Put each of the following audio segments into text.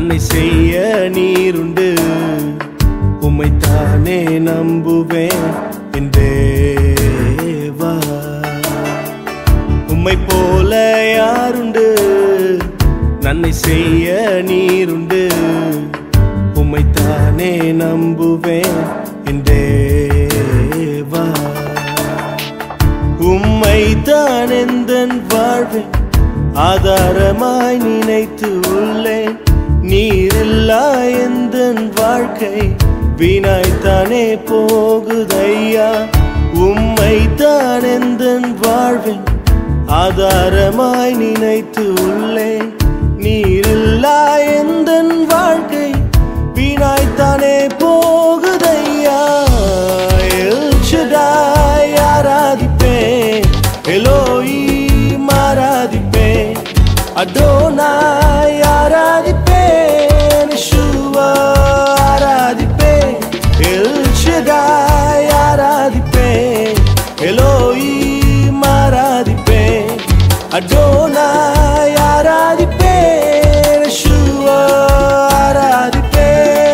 நன்மை செய்ய நீருண்டு உம்மைத்தானே நம்புவேன் என் தேவா உம்மை போல யாருண்டு நன்மை செய்ய நீருண்டு உம்மைத்தானே நம்புவேன் என் தேவா உம்மைத்தான் எந்தன் வாழ்வேன் ஆதாரமாய் நினைத்து உள்ளேன் நீரில்லா எந்தன் வாழ்க்கை வீணாய்த்தானே போகுதையா உம்மைத்தான் எந்தன் வாழ்வேன் ஆதாரமாய் நினைத்து உள்ளேன் நீரில்லா எந்தன் வாழ்க்கை வீணாய்த்தானே போகுதையா எல் ஷடாய் ஆராதிப்பேன் எலோயி ஆராதிப்பேன் அடோனாய் ஆராதிப்பேன் யெஷுவா ஆராதிப்பேன் எல் ஷடாய் ஆராதிப்பேன் எலோயி ஆராதிப்பேன் அடோனாய் ஆராதிப்பேன் யெஷுவா ஆராதிப்பேன்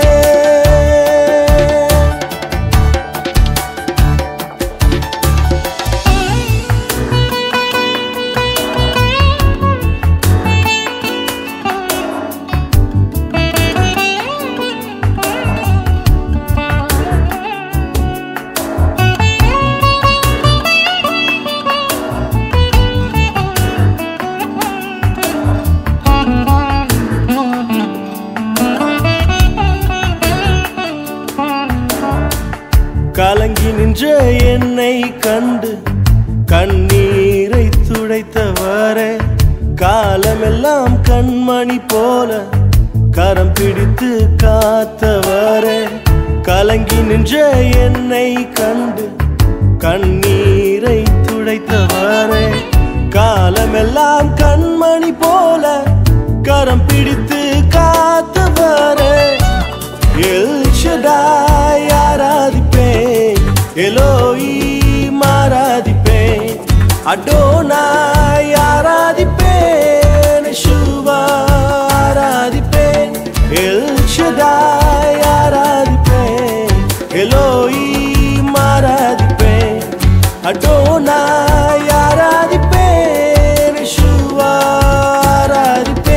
கலங்கி நின்ற என்னை கண்டு கண்ணீரை துடைத்தவரே காலமெல்லாம் கண்மணி போல கரம் பிடித்து காத்தவரே கலங்கி நின்ற என்னை கண்டு கண்ணீரை துடைத்தவரே காலமெல்லாம் கண்மணி போல கரம் பிடித்து காத்தவரே எல் ஷடாய் ஆராதிப்பேன் எலோயி ஆராதிப்பேன் அடோனாய் ஆராதிப்பேன் யெஷுவா ஆராதிப்பேன் எல் ஷடாய் ஆராதிப்பேன் எலோயி ஆராதிப்பேன் அடோனாய் ஆராதிப்பேன் யெஷுவா ஆராதிப்பேன்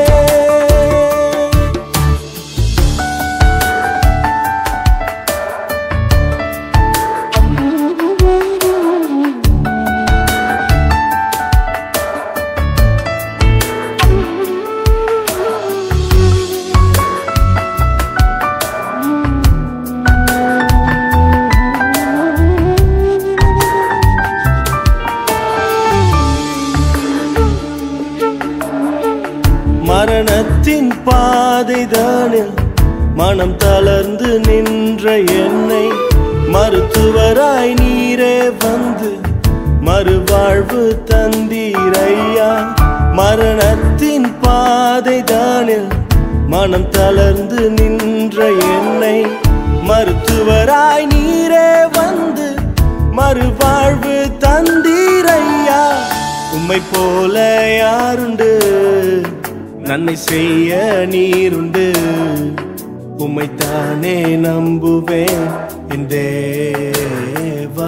மரணத்தின் பாதைதானில் மனம் தளர்ந்து நின்ற என்னை மருத்துவராய் நீரே வந்து மறுவாழ்வு தந்தீரையா மரணத்தின் பாதைதானில் மனம் தளர்ந்து நின்ற என்னை மருத்துவராய் நீரே வந்து மறுவாழ்வு தந்தீரையா உம்மை போல யாருண்டு நன்மை செய்ய நீருண்டு உம்மைத்தானே நம்புவேன் என் தேவா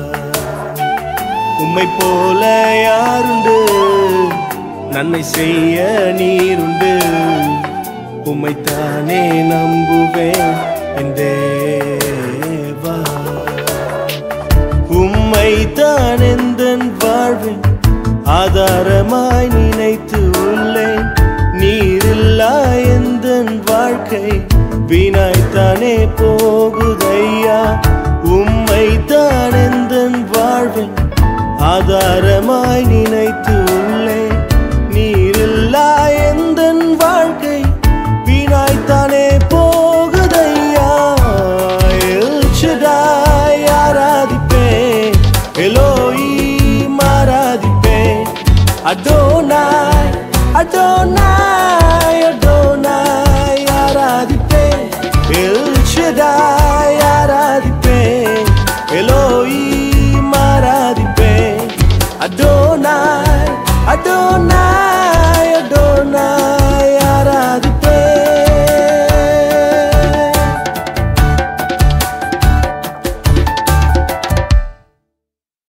உம்மை போல யாருண்டு நன்மை செய்ய நீருண்டு உம்மைத்தானே நம்புவேன் என் தேவா உம்மைத்தான் எந்தன் வாழ்வின் ஆதாரமாய் நினைத்து உள்ளேன் நீரில்லா எந்தன் வாழ்க்கை வீணாய்த்தானே போகுதையா உம்மைத்தான் எந்தன் வாழ்வின் ஆதாரமாய் நினைத்து உள்ளேன் நீரில்லா எந்தன் வாழ்க்கை வீணாய்த்தானே போகுதையா எல் ஷடாய் ஆராதிப்பேன் எலோயி ஆராதிப்பேன் அடோனாய் அடோனாய் அடோனாய் ஆராதிப்பேன் எல் ஷடாய் ஆராதிப்பேன் எலோயி ஆராதிப்பேன் அடோனாய் அடோனாய்